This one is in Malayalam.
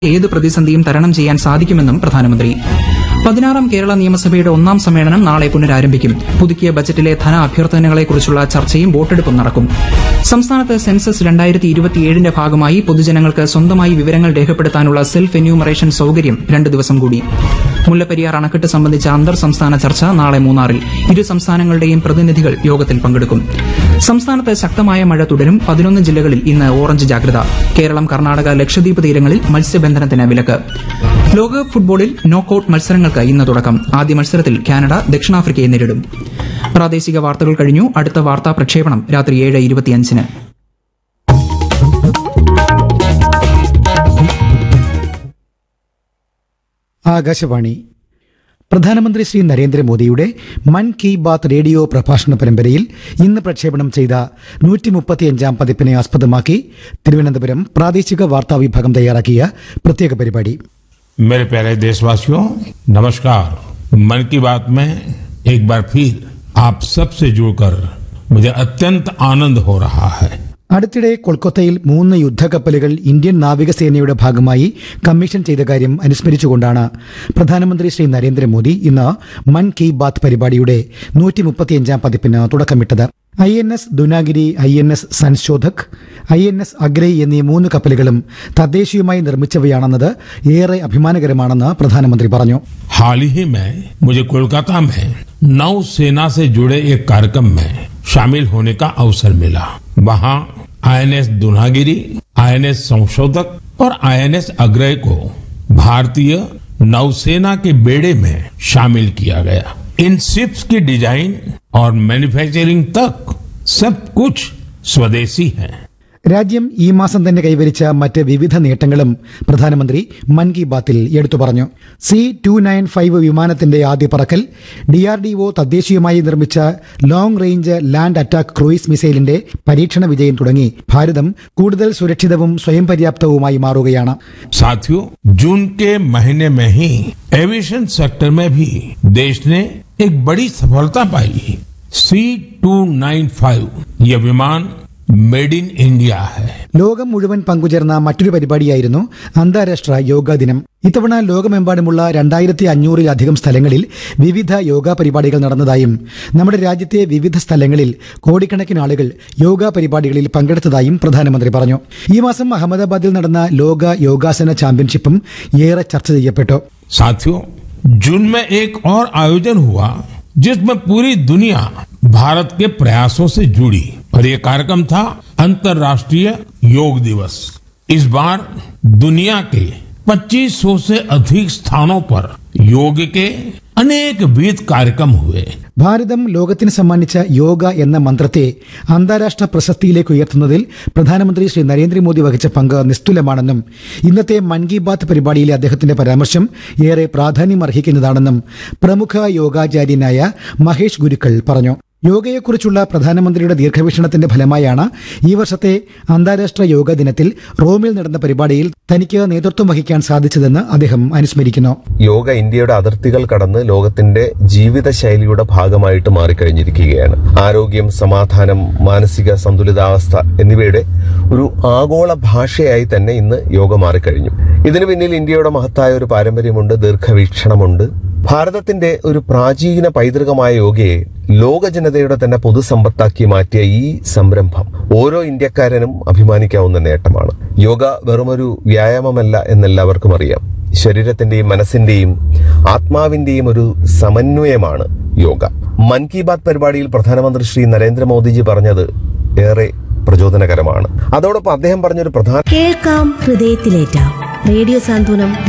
ഏത് പ്രതിസന്ധിയും തരണം ചെയ്യാൻ സാധിക്കുമെന്നും പ്രധാനമന്ത്രി പതിനാറാം കേരള നിയമസഭയുടെ ഒന്നാം സമ്മേളനം നാളെ പുനരാരംഭിക്കും പുതുക്കിയ ബജറ്റിലെ ധന അഭ്യർത്ഥനകളെക്കുറിച്ചുള്ള ചർച്ചയും വോട്ടെടുപ്പും നടക്കും സംസ്ഥാനത്ത് സെൻസസ് രണ്ടായിരത്തി ഇരുപത്തിയേഴിന്റെ ഭാഗമായി പൊതുജനങ്ങൾക്ക് സ്വന്തമായി വിവരങ്ങൾ രേഖപ്പെടുത്താനുള്ള സെൽഫ് എന്യൂമറേഷൻ സൌകര്യം രണ്ട് ദിവസം കൂടി മുല്ലപ്പെരിയാർ അണക്കെട്ട് സംബന്ധിച്ച അന്തർ സംസ്ഥാന ചർച്ച നാളെ മൂന്നാറിൽ ഇരു സംസ്ഥാനങ്ങളുടെയും പ്രതിനിധികൾ യോഗത്തിൽ പങ്കെടുക്കും സംസ്ഥാനത്ത് ശക്തമായ മഴ തുടരും പതിനൊന്ന് ജില്ലകളിൽ ഇന്ന് ഓറഞ്ച് ജാഗ്രത കേരളം കർണാടക ലക്ഷദ്വീപ് തീരങ്ങളിൽ മത്സ്യബന്ധനത്തിന് വിലക്ക് ലോകകപ്പ് ഫുട്ബോളിൽ നോക്കൌട്ട് മത്സരങ്ങൾക്ക് ഇന്ന് തുടക്കം ആദ്യ മത്സരത്തിൽ കാനഡ ദക്ഷിണാഫ്രിക്കയെ നേരിടും പ്രാദേശിക വാർത്തകൾ കഴിഞ്ഞു അടുത്ത വാർത്താ പ്രക്ഷേപണം രാത്രി ഏഴ് ഇരുപത്തിയഞ്ചിന് ആകാശവാണി പ്രധാനമന്ത്രി ശ്രീ നരേന്ദ്രമോദിയുടെ മൻ കി ബാത്ത് റേഡിയോ പ്രഭാഷണ പരമ്പരയിൽ ഇന്ന് പ്രക്ഷേപണം ചെയ്ത നൂറ്റി മുപ്പത്തിയഞ്ചാം പതിപ്പിനെ ആസ്പദമാക്കി തിരുവനന്തപുരം പ്രാദേശിക വാർത്താ വിഭാഗം തയ്യാറാക്കിയ പ്രത്യേക പരിപാടി मेरे प्यारे देशवासियों नमस्कार मन की बात में एक बार फिर आप सबसे जुड़कर मुझे अत्यंत आनंद हो रहा है അടുത്തിടെ കൊൽക്കത്തയിൽ മൂന്ന് യുദ്ധക്കപ്പലുകൾ ഇന്ത്യൻ നാവികസേനയുടെ ഭാഗമായി കമ്മീഷൻ ചെയ്ത കാര്യം അനുസ്മരിച്ചുകൊണ്ടാണ് പ്രധാനമന്ത്രി ശ്രീ നരേന്ദ്രമോദി ഇന്ന് മൻ കി ബാത്ത് പരിപാടിയുടെ നൂറ്റി മുപ്പത്തിയഞ്ചാം പതിപ്പിന് തുടക്കമിട്ടത് I N S Dunagiri I N S Sanshodhak I N S Agray എന്നീ മൂന്ന് കപ്പലുകളും തദ്ദേശീയമായി നിർമ്മിച്ചവയാണെന്നത് ഏറെ അഭിമാനകരമാണെന്ന് പ്രധാനമന്ത്രി പറഞ്ഞു हाल ही में मुझे कोलकाता में नौ सेना से जुड़े एक कार्यक्रम में शामिल होने का अवसर मिला वहाँ आईएनएस दुनागिरी आईएनएस संशोधक और आईएनएस अग्रय को भारतीय नौसेना के बेड़े में शामिल किया गया इन शिप्स की डिजाइन और मैन्युफैक्चरिंग तक सब कुछ स्वदेशी है രാജ്യം ഈ മാസം തന്നെ കൈവരിച്ച മറ്റ് വിവിധ നേട്ടങ്ങളും പ്രധാനമന്ത്രി മൻ കി ബാത്തിൽ എടുത്തു പറഞ്ഞു സി ടു നയൻ ഫൈവ് വിമാനത്തിന്റെ ആദ്യ പറക്കൽ ഡിആർഡിഒ തദ്ദേശീയമായി നിർമ്മിച്ച long range land attack cruise മിസൈലിന്റെ പരീക്ഷണ വിജയം തുടങ്ങി ഭാരതം കൂടുതൽ സുരക്ഷിതവും സ്വയം പര്യാപ്തവുമായി മാറുകയാണ് साथियों जून के महीने में ही एविएशन सेक्टर में भी देश ने एक बड़ी सफलता पाई सी टू नाइन फाइव ये विमान मेड इन इंडिया है ലോകം മുഴുവൻ പങ്കുചേർന്ന മറ്റൊരു പരിപാടിയായിരുന്നു അന്താരാഷ്ട്ര യോഗാ ദിനം ഇത്തവണ ലോകമെമ്പാടുമുള്ള രണ്ടായിരത്തി അഞ്ഞൂറിലധികം സ്ഥലങ്ങളിൽ വിവിധ യോഗാ പരിപാടികൾ നടന്നതായും നമ്മുടെ രാജ്യത്തെ വിവിധ സ്ഥലങ്ങളിൽ കോടിക്കണക്കിന് ആളുകൾ യോഗാ പരിപാടികളിൽ പങ്കെടുത്തതായും പ്രധാനമന്ത്രി പറഞ്ഞു ഈ മാസം അഹമ്മദാബാദിൽ നടന്ന ലോക യോഗാസന ചാമ്പ്യൻഷിപ്പും ഏറെ ചർച്ച ചെയ്യപ്പെട്ടു साथियों जून में एक और आयोजन हुआ जिसमें पूरी दुनिया भारत के प्रयासों से जुड़ी और ये कार्यक्रम था अंतर्राष्ट्रीय योग दिवस इस बार दुनिया के 2500 से अधिक स्थानों पर योग के अनेक विध कार्यक्रम हुए ഭാരതം ലോകത്തിന് സമ്മാനിച്ച യോഗ എന്ന മന്ത്രത്തെ അന്താരാഷ്ട്ര പ്രശസ്തിയിലേക്ക് ഉയർത്തുന്നതിൽ പ്രധാനമന്ത്രി ശ്രീ നരേന്ദ്രമോദി വഹിച്ച പങ്ക് നിസ്തുലമാണെന്നും ഇന്നത്തെ മൻ കി ബാത്ത് പരിപാടിയിലെ അദ്ദേഹത്തിന്റെ പരാമർശം ഏറെ പ്രാധാന്യമർഹിക്കുന്നതാണെന്നും പ്രമുഖ യോഗാചാര്യനായ മഹേഷ് ഗുരുക്കൾ പറഞ്ഞു യോഗയെക്കുറിച്ചുള്ള പ്രധാനമന്ത്രിയുടെ ദീർഘവീക്ഷണത്തിന്റെ ഫലമായാണ് ഈ വർഷത്തെ അന്താരാഷ്ട്ര യോഗ ദിനത്തിൽ റോമിൽ നടന്ന പരിപാടിയിൽ തനിക്ക് നേതൃത്വം വഹിക്കാൻ സാധിച്ചതെന്ന് അദ്ദേഹം അനുസ്മരിക്കുന്നു യോഗ ഇന്ത്യയുടെ അതിർത്തികൾ കടന്ന് ലോകത്തിന്റെ ജീവിതശൈലിയുടെ ഭാഗമായിട്ട് മാറിക്കഴിഞ്ഞിരിക്കുകയാണ് ആരോഗ്യം സമാധാനം മാനസിക സന്തുലിതാവസ്ഥ എന്നിവയുടെ ഒരു ആഗോള ഭാഷയായി തന്നെ ഇന്ന് യോഗ മാറിക്കഴിഞ്ഞു ഇതിനു പിന്നിൽ ഇന്ത്യയുടെ മഹത്തായ ഒരു പാരമ്പര്യമുണ്ട് ദീർഘവീക്ഷണമുണ്ട് ഭാരതത്തിന്റെ ഒരു പ്രാചീന പൈതൃകമായ യോഗയെ ലോക ജനതയുടെ തന്നെ പൊതുസമ്പത്താക്കി മാറ്റിയ ഈ സംരംഭം ഓരോ ഇന്ത്യക്കാരനും അഭിമാനിക്കാവുന്ന നേട്ടമാണ് യോഗ വെറുമൊരു വ്യായാമമല്ല എന്നെല്ലാവർക്കും അറിയാം ശരീരത്തിന്റെയും മനസ്സിന്റെയും ആത്മാവിന്റെയും ഒരു സമന്വയമാണ് യോഗ മൻ കി ബാത് പരിപാടിയിൽ പ്രധാനമന്ത്രി ശ്രീ നരേന്ദ്രമോദിജി പറഞ്ഞത് ഏറെ പ്രചോദനകരമാണ് അതോടൊപ്പം അദ്ദേഹം പറഞ്ഞൊരു പ്രധാന കേൾക്കാം ഹൃദയത്തിലേറ്റാം റേഡിയോ സാന്ത്വനം